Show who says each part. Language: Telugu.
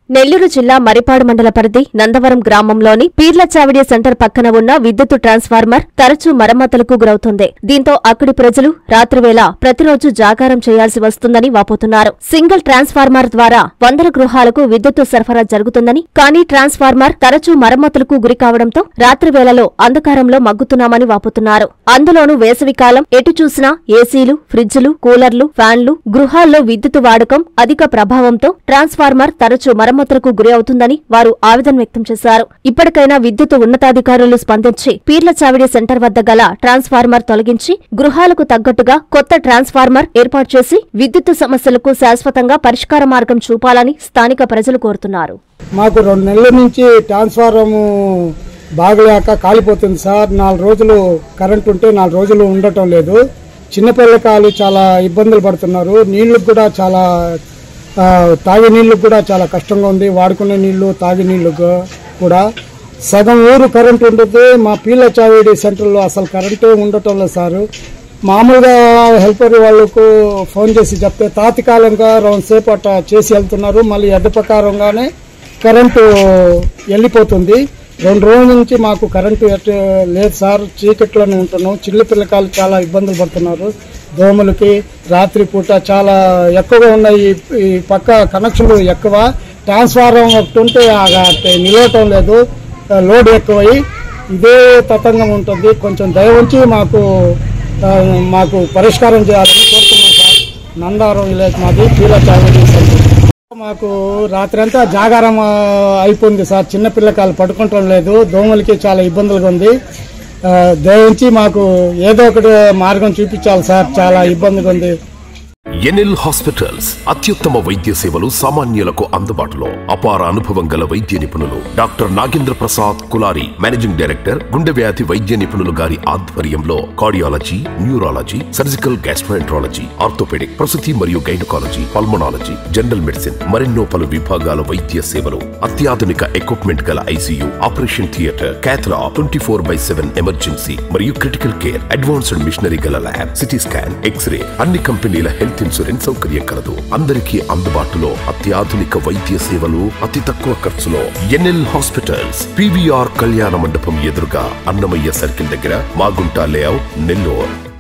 Speaker 1: నెల్లూరు జిల్లా మరిపాడు మండల పరిధి నందవరం గ్రామంలోని పీర్ల చావిడి సెంటర్ పక్కన ఉన్న విద్యుత్ ట్రాన్స్ఫార్మర్ తరచూ మరమ్మతులకు గురవుతుంది దీంతో అక్కడి ప్రజలు రాత్రివేళ ప్రతిరోజు జాగారం చేయాల్సి వస్తుందని వాపోతున్నారు సింగిల్ ట్రాన్స్ఫార్మర్ ద్వారా వందల గృహాలకు విద్యుత్ సరఫరా జరుగుతుందని కానీ ట్రాన్స్ఫార్మర్ తరచూ మరమ్మతులకు గురి కావడంతో రాత్రివేళలో అంధకారంలో మగ్గుతున్నామని వాపోతున్నారు అందులోనూ వేసవికాలం ఎటు చూసినా ఏసీలు ఫ్రిడ్జ్లు కూలర్లు ఫ్యాన్లు గృహాల్లో విద్యుత్ వాడకం అధిక ప్రభావంతో ట్రాన్స్ఫార్మర్ తరచూ మరమ్మతులకు గురి అవుతుందని వారు ఆవేదన వ్యక్తం చేశారు ఇప్పటికైనా విద్యుత్ ఉన్నతాధికారులు స్పందించి పీర్ల చావిడి సెంటర్ వద్ద గల ట్రాన్స్ఫార్మర్ తొలగించి గృహాలకు తగ్గట్టుగా కొత్త ట్రాన్స్ఫార్మర్ ఏర్పాటు చేసి విద్యుత్ సమస్యలకు శాశ్వతంగా పరిష్కార మార్గం చూపాలని స్థానిక ప్రజలు కోరుతున్నారు
Speaker 2: మాకు రెండు నెలల నుంచి ట్రాన్స్ఫార్మము బాగలేక కాలిపోతుంది సార్ నాలుగు రోజులు కరెంట్ ఉంటే నాలుగు రోజులు ఉండటం లేదు చిన్నపిల్లకాయలు చాలా ఇబ్బందులు పడుతున్నారు నీళ్లకు కూడా చాలా ఆ, తాగే నీళ్లకు కూడా చాలా కష్టంగా ఉంది వాడుకునే నీళ్లు తాగే నీళ్లు గు- కూడా సగం ఊరు కరెంట్ ఉంటుంది మా పీల చావేడి సెంటర్లో అసలు కరెంటే ఉండటం లేదు సారు మామూలుగా హెల్పర్ వాళ్ళకు ఫోన్ చేసి చెప్తే తాత్కాలికంగా రెండు సేపు అట్లా చేసి వెళ్తున్నారు మళ్ళీ ఎడ్డ ప్రకారంగానే కరెంటు వెళ్ళిపోతుంది రెండు రోజుల నుంచి మాకు కరెంటు ఎట్ లేదు సార్ చీకట్లోనే ఉంటున్నాం చిన్న పిల్లకాయలు చాలా ఇబ్బందులు పడుతున్నారు దోమలకి రాత్రిపూట చాలా ఎక్కువగా ఉన్నాయి ఈ- ఈ పక్క కనెక్షన్లు ఎక్కువ ట్రాన్స్ఫార్మర్ ఒకటి ఉంటే ఆ- అట్టే నిలవటం లేదు ఆ, లోడ్ ఎక్కువై ఇదే తతంగం ఉంటుంది కొంచెం దయ ఉంచి మాకు ఆ, మాకు పరిష్కారం చేయాలని కోరుతున్నాం సార్ నందారం విలేజ్ మాది పీల చావడి సెంటర్ మాకు రాత్రి అంతా జాగారం ఆ, అయిపోయింది సార్ చిన్న పిల్లకాయలు పడుకుంటం లేదు దోమలకి చాలా ఇబ్బందులుగా ఉంది ఆ, దయించి మాకు ఏదో ఒకటి మార్గం చూపించాలి సార్ చాలా ఇబ్బందిగా ఉంది
Speaker 3: ఎన్ఎల్ హాస్పిటల్స్ అత్యుత్తమ వైద్య సేవలు సామాన్యులకు అందుబాటులో అపార అనుభవం గల వైద్య నిపుణులు doctor Nagendra Prasad Kulari managing director గుండె వ్యాధి వైద్య నిపుణులు గారి ఆధ్వర్యంలో cardiology neurology surgical gastroenterology orthopaedic ప్రసూతి మరియు గైనకాలజీ పల్మనాలజీ జనరల్ మెడిసిన్ మరెన్నో పలు విభాగాల వైద్య సేవలు అత్యాధునిక ఎక్విప్మెంట్ గల ICU operation theatre cath lab twenty four by seven emergency మరియు క్రిటికల్ కేర్ అడ్వాన్స్డ్ మిషనరీ గల ల్యాబ్ సిటీ స్కాన్ ఎక్స్రే అన్ని కంపెనీల హెల్త్ ఇన్సూరెన్స్ సౌకర్యం కలదు అందరికీ అందుబాటులో అత్యాధునిక వైద్య సేవలు అతి తక్కువ ఖర్చులో ఎన్ఎల్ హాస్పిటల్స్ పివిఆర్ కళ్యాణ మండపం ఎదురుగా అన్నమయ్య సర్కిల్ దగ్గర మాగుంట లేఅవుట్ నెల్లూరు